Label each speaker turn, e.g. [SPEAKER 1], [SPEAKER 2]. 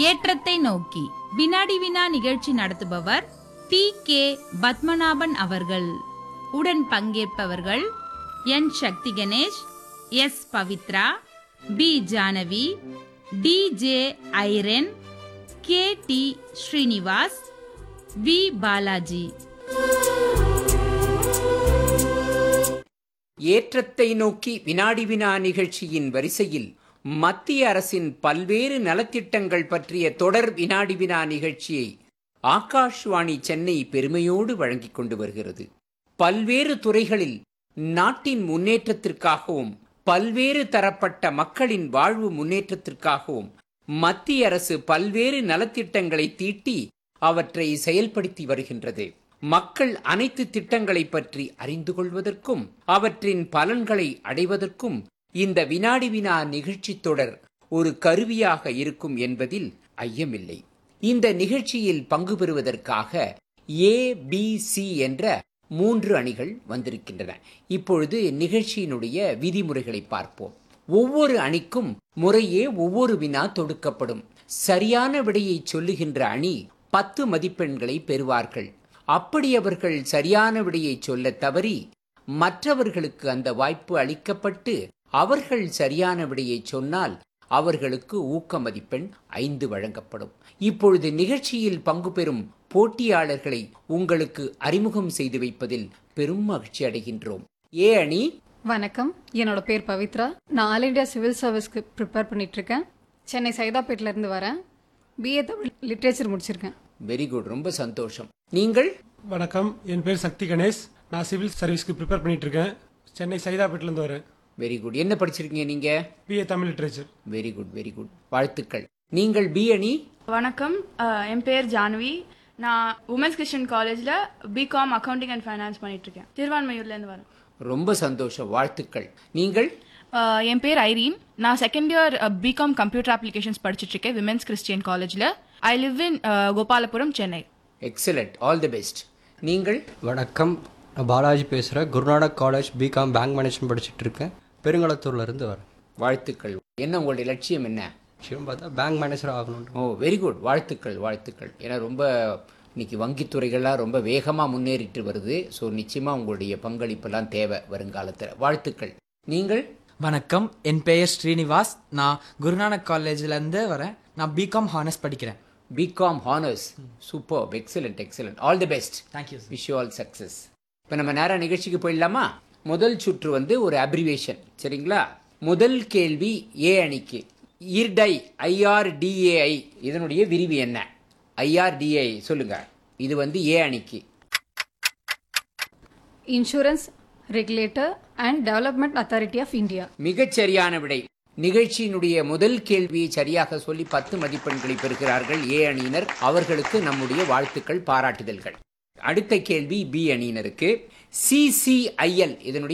[SPEAKER 1] ஏற்றத்தை நோக்கி வினாடி வினா நிகழ்ச்சி நடத்துபவர் டி கே பத்மநாபன் அவர்கள் உடன் பங்கேற்பவர்கள் N Shakthi Ganesh S Pavithra P Janavi T J Irene K T Srinivas V Balaji
[SPEAKER 2] ஏற்றத்தை நோக்கி வினாடி வினா நிகழ்ச்சியின் வரிசையில் மத்திய அரசின் பல்வேறு நலத்திட்டங்கள் பற்றிய தொடர் வினாடி வினா நிகழ்ச்சியை ஆகாஷ்வாணி சென்னை பெருமையோடு வழங்கிக் கொண்டு வருகிறது பல்வேறு துறைகளில் நாட்டின் முன்னேற்றத்திற்காகவும் பல்வேறு தரப்பட்ட மக்களின் வாழ்வு முன்னேற்றத்திற்காகவும் மத்திய அரசு பல்வேறு நலத்திட்டங்களை தீட்டி அவற்றை செயல்படுத்தி வருகின்றது மக்கள் அனைத்து திட்டங்களை பற்றி அறிந்து கொள்வதற்கும் அவற்றின் பலன்களை அடைவதற்கும் இந்த வினாடி வினா நிகழ்ச்சி தொடர் ஒரு கருவியாக இருக்கும் என்பதில் ஐயமில்லை இந்த நிகழ்ச்சியில் பங்கு பெறுவதற்காக ஏ பி சி என்ற மூன்று அணிகள் வந்திருக்கின்றன இப்பொழுது நிகழ்ச்சியினுடைய விதிமுறைகளை பார்ப்போம் ஒவ்வொரு அணிக்கும் முறையே ஒவ்வொரு வினா தொடுக்கப்படும் சரியான விடையை சொல்லுகின்ற அணி பத்து மதிப்பெண்களை பெறுவார்கள் அப்படி அவர்கள் சரியான விடையை சொல்ல தவறி மற்றவர்களுக்கு அந்த வாய்ப்பு அளிக்கப்பட்டு அவர்கள் சரியான விடையை சொன்னால் அவர்களுக்கு ஊக்க மதிப்பெண் ஐந்து வழங்கப்படும் இப்பொழுது நிகழ்ச்சியில் பங்கு பெறும் போட்டியாளர்களை உங்களுக்கு அறிமுகம் செய்து வைப்பதில் பெரும் மகிழ்ச்சி அடைகின்றோம் ஏ அணி
[SPEAKER 3] வணக்கம் என்னோட பேர் பவித்ரா நான் ஆல் இண்டியா சிவில் சர்வீஸ்க்கு ப்ரிப்பேர் பண்ணிட்டு இருக்கேன் சென்னை சைதாப்பேட்டில இருந்து வரேன் பிஏ தமிழ் லிட்ரேச்சர் முடிச்சிருக்கேன்
[SPEAKER 2] வெரி குட் ரொம்ப சந்தோஷம் நீங்கள்
[SPEAKER 4] வணக்கம் என் பேர் சக்தி கணேஷ் நான் சிவில் சர்வீஸ்க்கு ப்ரிப்பேர் பண்ணிட்டு இருக்கேன் சென்னை சைதாப்பேட்டிலேருந்து வரேன்
[SPEAKER 2] வெரி குட் என்ன படிச்சிருக்கீங்க நீங்க
[SPEAKER 4] BA Tamil literature
[SPEAKER 2] very good very good வாழ்த்துக்கள் நீங்கள் பி அணி
[SPEAKER 5] வணக்கம் அஹ், என் பேர் ஜான்வி நான் உமன்ஸ் கிறிஸ்டியன் காலேஜில் பிகாம் அக்கவுண்டிங் அண்ட் ஃபைனான்ஸ் பண்ணிட்டு இருக்கேன் திருவான்மையூர்லேருந்து வரேன்
[SPEAKER 2] ரொம்ப சந்தோஷம் வாழ்த்துக்கள் நீங்கள்
[SPEAKER 6] Uh, என் பேர் ஐரீன் நான் second year BCom computer applications படிச்சிட்டு இருக்கேன் விமென்ஸ் கிறிஸ்டியன் காலேஜில் I live in Gopalapuram Chennai
[SPEAKER 2] excellent all the best நீங்கள்
[SPEAKER 7] வணக்கம் நான் பாலாஜி பேசுகிறேன் Guru Nanak college BCom bank management படிச்சுட்டு இருக்கேன் பெருங்களத்தூர்ல இருந்து வரேன்
[SPEAKER 2] வாழ்த்துக்கள் என்ன உங்களுடைய லட்சியம் என்ன
[SPEAKER 7] விஷயம் பார்த்தா பேங்க் மேனேஜர் ஆகணும்
[SPEAKER 2] ஓ வெரி குட் வாழ்த்துக்கள் வாழ்த்துக்கள் ஏன்னா ரொம்ப இன்னைக்கு வங்கித்துறைகள்லாம் ரொம்ப வேகமாக முன்னேறிட்டு வருது ஸோ நிச்சயமாக உங்களுடைய பங்களிப்பெல்லாம் தேவை வருங்காலத்தில் வாழ்த்துக்கள் நீங்கள்
[SPEAKER 8] வணக்கம் என் பெயர் ஸ்ரீனிவாஸ் நான் குருநானக் காலேஜ்லேருந்து வரேன் நான் பிகாம் ஹானர்ஸ் படிக்கிறேன்
[SPEAKER 2] BCom honours super excellent excellent all the best
[SPEAKER 8] thank you
[SPEAKER 2] wish you all success இப்போ நம்ம நேரா நிகழ்ச்சிக்கு போயிடலாமா முதல் சுற்று வந்து ஒரு அப்ரிவேஷன் சரிங்களா முதல் கேள்வி ஏ அணிக்கு இர்டை ஐஆர்டிஏஐ இதனுடைய விரிவு என்ன ஐஆர்டிஏஐ சொல்லுங்க இது வந்து ஏ அணிக்கு
[SPEAKER 3] insurance regulator and development authority of India
[SPEAKER 2] மிகச் சரியான விடை நிகழ்ச்சியினுடைய முதல் கேள்வியை சரியாக சொல்லி பத்து மதிப்பெண்களை பெறுகிறார்கள் ஏ அணியினர் அவர்களுக்கு நம்முடைய வாழ்த்துக்கள் பாராட்டுதல்கள் அடுத்த கேள்வி பி அணியினருக்கு சிசிஐஎல் இதனுடைய